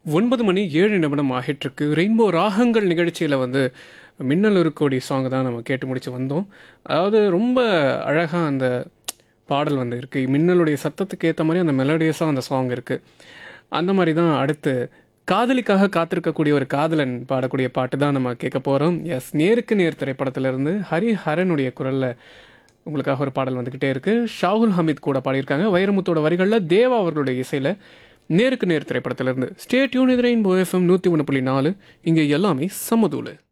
ஒன்பது மணி ஏழு நிமிடம் ஆகிட்டிருக்கு ரெயின்போ ராகங்கள் நிகழ்ச்சியில் வந்து மின்னல் இருக்கோடி சாங் தான் நம்ம கேட்டு முடிச்சு வந்தோம் அதாவது ரொம்ப அழகாக அந்த பாடல் வந்து இருக்குது மின்னலுடைய சத்தத்துக்கு ஏற்ற மாதிரி அந்த மெலடியஸாக அந்த சாங் இருக்குது அந்த மாதிரி தான் அடுத்து காதலிக்காக காத்திருக்கக்கூடிய ஒரு காதலன் பாடக்கூடிய பாட்டு தான் நம்ம கேட்க போகிறோம் எஸ் நேருக்கு நேர் திரைப்படத்திலிருந்து ஹரி ஹரனுடைய குரலில் உங்களுக்காக ஒரு பாடல் வந்துக்கிட்டே இருக்குது ஷாகுல் ஹமீத் கூட பாடியிருக்காங்க வைரமுத்தோட வரிகளில் தேவா அவர்களுடைய இசையில் நேருக்கு நேர் திரைப்படத்திலிருந்து ஸ்டே டியூன் எதிரின் எஃப்எம் நூற்றி ஒன்று புள்ளி நாலு இங்கே எல்லாமே சமதூளு